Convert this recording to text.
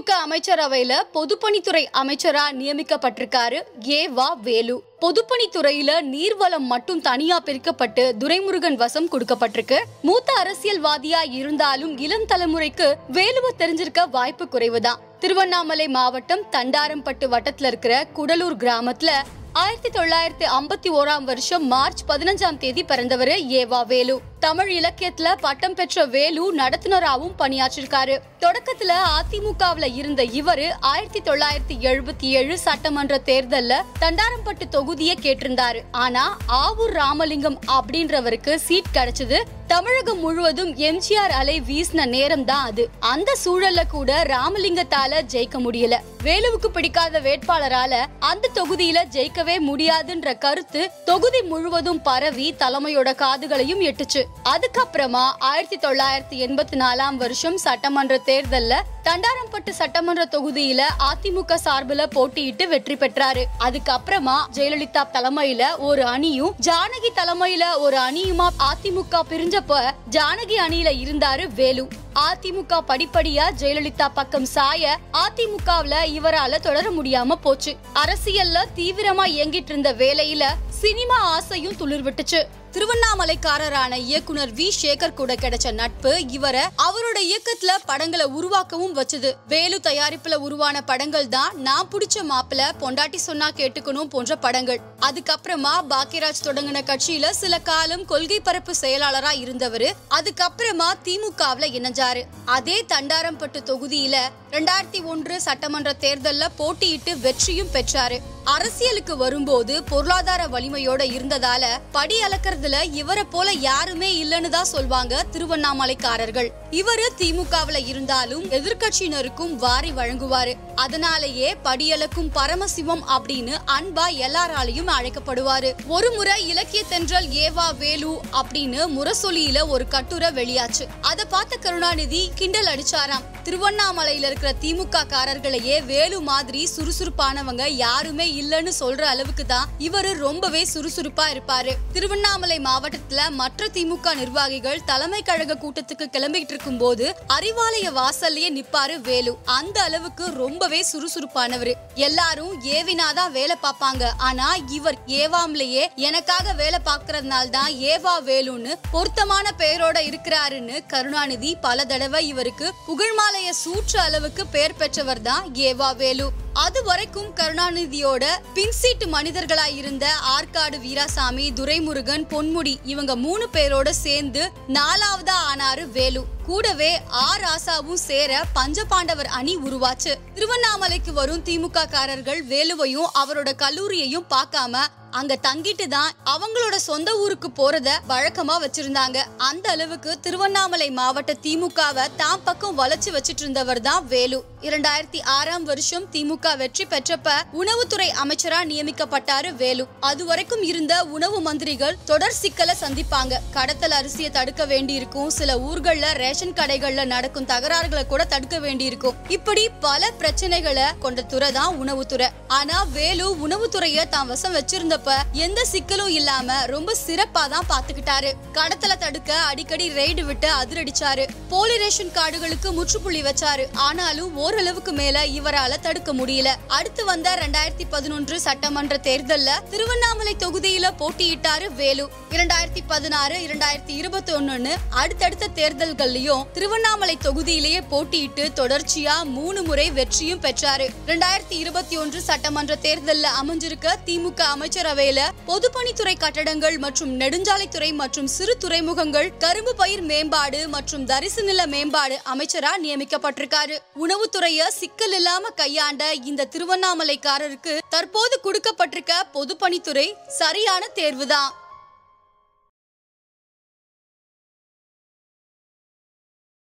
திமுக அமைச்சரவையில பொதுப்பணித்துறை அமைச்சரா நியமிக்கப்பட்டிருக்காரு ஏ வா வேலு பொதுப்பணித்துறையில நீர்வளம் மட்டும் தனியா பிரிக்கப்பட்டு துரைமுருகன் வசம் கொடுக்கப்பட்டிருக்கு மூத்த அரசியல்வாதியா இருந்தாலும் இளம் தலைமுறைக்கு வேலுவை தெரிஞ்சிருக்க வாய்ப்பு குறைவுதான் திருவண்ணாமலை மாவட்டம் தண்டாரம்பட்டு வட்டத்துல இருக்கிற குடலூர் கிராமத்துல ஆயிரத்தி தொள்ளாயிரத்தி ஐம்பத்தி ஓராம் வருஷம் மார்ச் பதினஞ்சாம் தேதி பிறந்தவர் ஏவா வேலு தமிழ் இலக்கியத்துல பட்டம் பெற்ற வேலு நடத்துனராகவும் பணியாற்றிருக்காரு தொடக்கத்துல அதிமுகவுல இருந்த இவரு ஆயிரத்தி தொள்ளாயிரத்தி எழுபத்தி ஏழு சட்டமன்ற தேர்தல்ல தண்டாரம்பட்டு தொகுதியை கேட்டிருந்தாரு ஆனா ஆவூர் ராமலிங்கம் அப்படின்றவருக்கு சீட் கிடைச்சது தமிழகம் முழுவதும் எம்ஜிஆர் அலை வீசின நேரம் தான் அது அந்த சூழல்ல கூட ராமலிங்கத்தால ஜெயிக்க முடியல வேலுவுக்கு பிடிக்காத வேட்பாளரால அந்த தொகுதியில ஜெயிக்கவே முடியாதுன்ற கருத்து தொகுதி முழுவதும் பரவி தலைமையோட காதுகளையும் எட்டுச்சு அதுக்கப்புறமா ஆயிரத்தி தொள்ளாயிரத்தி எண்பத்தி நாலாம் வருஷம் சட்டமன்ற தேர்தல்ல தண்டாரம்பட்டு சட்டமன்ற தொகுதியில அதிமுக சார்பில் போட்டியிட்டு வெற்றி பெற்றாரு அதுக்கப்புறமா ஜெயலலிதா தலைமையில ஒரு அணியும் ஜானகி தலைமையில ஒரு அணியுமா அதிமுக பிரிஞ்சப்ப ஜானகி அணியில இருந்தாரு வேலு அதிமுக படிப்படியா ஜெயலலிதா பக்கம் சாய அதிமுகவுல இவரால தொடர முடியாம போச்சு அரசியல்ல தீவிரமா இயங்கிட்டு இருந்த வேலையில சினிமா ஆசையும் துளிர் விட்டுச்சு திருவண்ணாமலைக்காரரான இயக்குனர் வி சேகர் கூட கிடைச்ச நட்பு இவரை அவரோட இயக்கத்துல படங்களை உருவாக்கவும் வச்சது வேலு தயாரிப்புல உருவான படங்கள் தான் நான் புடிச்ச மாப்பிள பொண்டாட்டி சொன்னா கேட்டுக்கணும் போன்ற படங்கள் அதுக்கப்புறமா பாக்கியராஜ் தொடங்கின கட்சியில சில காலம் கொள்கை பரப்பு செயலாளரா இருந்தவரு அதுக்கப்புறமா திமுகவுல இணைஞ்சாரு அதே தண்டாரம்பட்டு தொகுதியில ரெண்டாயிரத்தி ஒன்று சட்டமன்ற தேர்தல்ல போட்டியிட்டு வெற்றியும் பெற்றாரு அரசியலுக்கு வரும்போது பொருளாதார வலிமையோட இருந்ததால படி அளக்கறதுல இவரை போல யாருமே இல்லைன்னு தான் சொல்வாங்க திருவண்ணாமலைக்காரர்கள் இவரு திமுகவுல இருந்தாலும் எதிர்க்கட்சியினருக்கும் வாரி வழங்குவாரு அதனாலேயே படியளக்கும் பரமசிவம் அப்படின்னு அன்பா எல்லாராலையும் அழைக்கப்படுவாரு ஒரு முறை இலக்கிய தென்றல் ஏவா வேலு அப்படின்னு முரசொலியில ஒரு கட்டுரை வெளியாச்சு அதை பார்த்த கருணாநிதி கிண்டல் அடிச்சாராம் திருவண்ணாமலையில இருக்கிற திமுக காரர்களையே வேலு மாதிரி சுறுசுறுப்பானவங்க யாருமே இல்லைன்னு சொல்ற அளவுக்கு தான் இவரு ரொம்பவே சுறுசுறுப்பா இருப்பாரு திருவண்ணாமலை மாவட்டத்துல மற்ற திமுக நிர்வாகிகள் தலைமை கழக கூட்டத்துக்கு கிளம்பிட்டு இருக்கும் போது அறிவாலய வாசல்லயே நிப்பாரு வேலு அந்த அளவுக்கு ரொம்பவே சுறுசுறுப்பானவரு எல்லாரும் ஏவினாதான் வேலை பார்ப்பாங்க ஆனா இவர் ஏவாம்லயே எனக்காக வேலை பார்க்கறதுனால தான் ஏவா வேலுன்னு பொருத்தமான பெயரோட இருக்கிறாருன்னு கருணாநிதி பல தடவை இவருக்கு புகழ்மாலைய சூற்ற அளவுக்கு பெயர் பெற்றவர் தான் ஏவா வேலு அது வரைக்கும் கருணாநிதியோட பின்சீட்டு மனிதர்களா இருந்த ஆற்காடு வீராசாமி துரைமுருகன் பொன்முடி இவங்க மூணு பேரோட சேர்ந்து நாலாவதா ஆனாரு வேலு கூடவே ஆர் ஆசாவும் சேர பஞ்சபாண்டவர் அணி உருவாச்சு திருவண்ணாமலைக்கு வரும் திமுக காரர்கள் வேலுவையும் அவரோட கல்லூரியையும் பார்க்காம அங்க தங்கிட்டு தான் அவங்களோட சொந்த ஊருக்கு போறத வழக்கமா வச்சிருந்தாங்க அந்த அளவுக்கு திருவண்ணாமலை மாவட்ட திமுகவை தாம் பக்கம் வளைச்சு வச்சிட்டு இருந்தவர் தான் வேலு இரண்டாயிரத்தி ஆறாம் வருஷம் திமுக வெற்றி பெற்றப்ப உணவுத்துறை அமைச்சரா நியமிக்கப்பட்டாரு வேலு அது வரைக்கும் இருந்த உணவு மந்திரிகள் தொடர் சிக்கலை சந்திப்பாங்க கடத்தல் அரிசியை தடுக்க வேண்டியிருக்கும் சில ஊர்கள்ல ரேஷன் கடைகள்ல நடக்கும் தகராறுகளை கூட தடுக்க வேண்டியிருக்கும் இப்படி பல பிரச்சனைகளை கொண்ட துறை தான் உணவுத்துறை ஆனா வேலு உணவுத்துறைய தான் வசம் வச்சிருந்தப்ப எந்த சிக்கலும் இல்லாம ரொம்ப சிறப்பா தான் பாத்துக்கிட்டாரு கடத்தலை தடுக்க அடிக்கடி ரெய்டு விட்டு அதிரடிச்சாரு போலி ரேஷன் கார்டுகளுக்கு முற்றுப்புள்ளி வச்சாரு ஆனாலும் ஓரளவுக்கு மேல இவரால தடுக்க முடியல அடுத்து வந்த ரெண்டாயிரத்தி பதினொன்று சட்டமன்ற தேர்தல்ல திருவண்ணாமலை தொகுதியில போட்டியிட்டாரு வேலு இரண்டாயிரத்தி பதினாறு இரண்டாயிரத்தி இருபத்தி ஒண்ணுன்னு அடுத்தடுத்த தேர்தல்கள்லயும் திருவண்ணாமலை தொகுதியிலேயே போட்டியிட்டு தொடர்ச்சியா மூணு முறை வெற்றியும் பெற்றாரு ரெண்டாயிரத்தி இருபத்தி ஒன்று சட்டமன்ற தேர்தல்ல அமைஞ்சிருக்க திமுக அமைச்சரவையில பொதுப்பணித்துறை கட்டடங்கள் மற்றும் நெடுஞ்சாலைத்துறை மற்றும் சிறு துறைமுகங்கள் கரும்பு பயிர் மேம்பாடு மற்றும் தரிசு நில மேம்பாடு அமைச்சரா நியமிக்கப்பட்டிருக்காரு உணவுத்துறைய சிக்கல் இல்லாம கையாண்ட இந்த திருவண்ணாமலைக்காரருக்கு தற்போது கொடுக்கப்பட்டிருக்க பொதுப்பணித்துறை சரியான தேர்வுதான்